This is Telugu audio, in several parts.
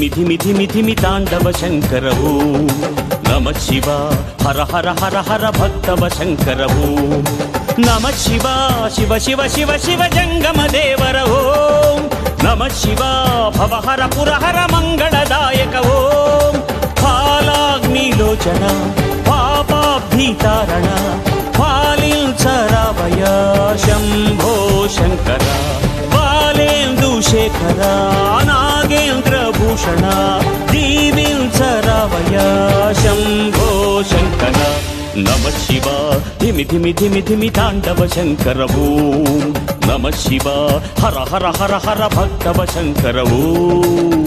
ధిమి ధిమి ధిమి ధిమి తాండవ శంకర ఓం నమ శివ హర హర హర హర భక్తవ శంకర ఓం నమ శివ శివ శివ శివ శివ జంగమ దేవర ఓం నమ శివ భవ హర పురహర మంగళదాయక ఓం ఫాలాగ్నిలోచన పాపాభీతారణ ఫాలించరావయ శంభో శంకర బాలేందు శేఖర నాగేంద్ర భూషణ దీవించరావయ శంభో శంకర నమ శివ ధిమి ధిమి ధిమి ధిమి తాండవ శంకర ఓం నమ శివ హర హర హర హర భక్తవ శంకర ఓం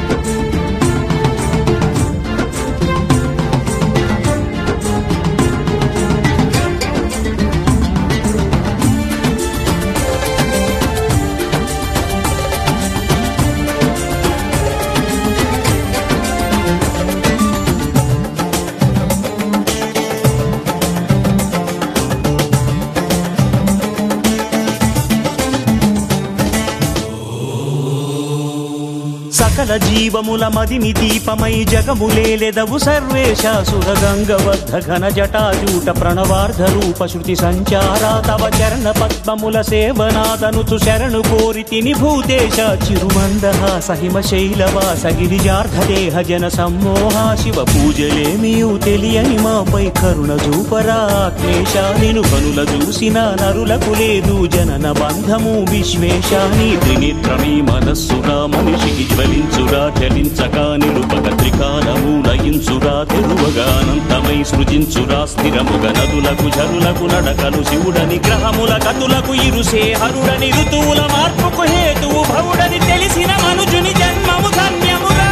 సకల జీవముల మదిని దీపమై జగములేలెదవు సర్వేశాసుర గంగవద్ధ ఘన జటాజూట ప్రణవార్ధ రూప శృతి సంచారా తవ చరణ పద్మముల సేవనాదనుచు శరణు కోరి తిని భూతేశ చిరుమందహాస హిమ శైలవాస గిరిజార్ధదేహ జన సమ్మోహ శివ పూజలేమియు తెలియని మాపై కరుణ చూపరా క్లేశ నిను కనుల చూసిన నరులకు లేదు జనన బంధము విశ్వేశాని త్రినేత్రమీ మనస్సురా మనిషికి జ్వలించురా చలించగా నిలుపక త్రికాలము లయించురా తెరువగా అనంతమై సృజించురా స్థిరముగ నదులకు జరులకు నడకలు శివుడని గ్రహముల కతులకు ఇరుసే హరుడని ఋతువుల మార్పుకు హేతువు భవుడని తెలిసిన మనుజుని జన్మము ధన్యమురా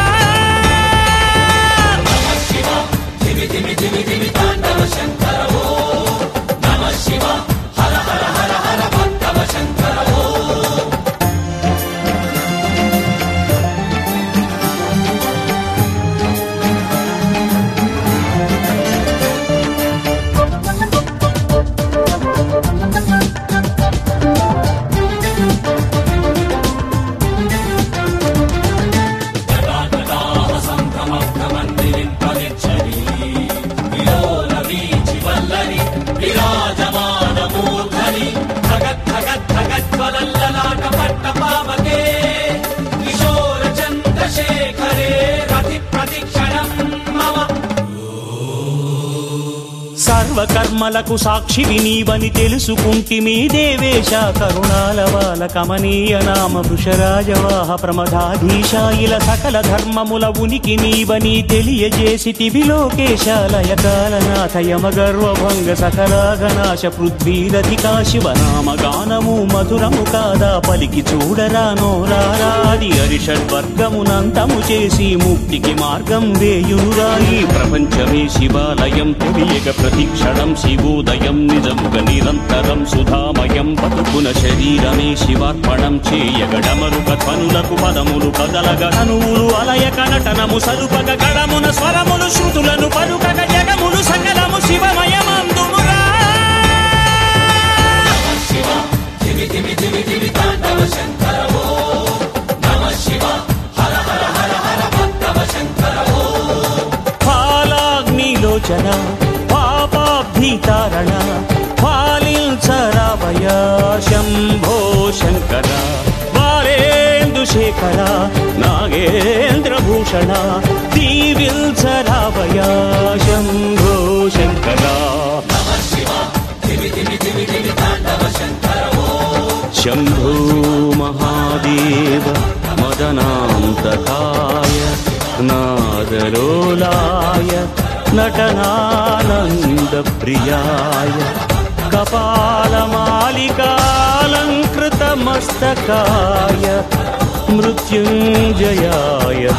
సర్వకర్మలకు సాక్షివి నీవని తెలుసుకుంటిమి దేవేశ కరుణాల బాల కమనీయ నామ వృషరాజవాహ ప్రమదాధీశ ఇలా సకల ధర్మముల ఉనికి నీవని తెలియజేసితివి లోకేశాలయ కాలనాథ యమ గర్వభంగ సకలాగనాశ పృథ్వీరధికా శివనామ గానము మధురము కాదా పలికి చూడరా నోరారాది అరిషడ్వర్గమునంతము చేసి ముక్తికి మార్గం వేయునురా ఈ ప్రపంచమే శివాలయం తెలియక ప్రతిక్షణం శివోదయం నిజముగ నిరంతరం సుధామయం బతుకున శరీరమే శివార్పణం చేయగడమరుక ధ్వనులకు పదములు కదలగ తనువులు అలయక నటనము సలుపగ గడమున స్వరములు శృతులను పలుకగ జగములు సకలము శివమయమందుమురా ఫాలాగ్నిలోచన పాపాభీతారణ ఫాలించరావయ శంభో శంకర బాలేందు శేఖర నాగేంద్ర భూషణ దీవిల్చరావయ శంభో శంకర శంభో మహాదేవ మదనాంతకాయ నాదలోలాయ నటనానందప్రియాయ కపాలమాలికాలంకృతమస్తకాయ మృత్యుంజయాయ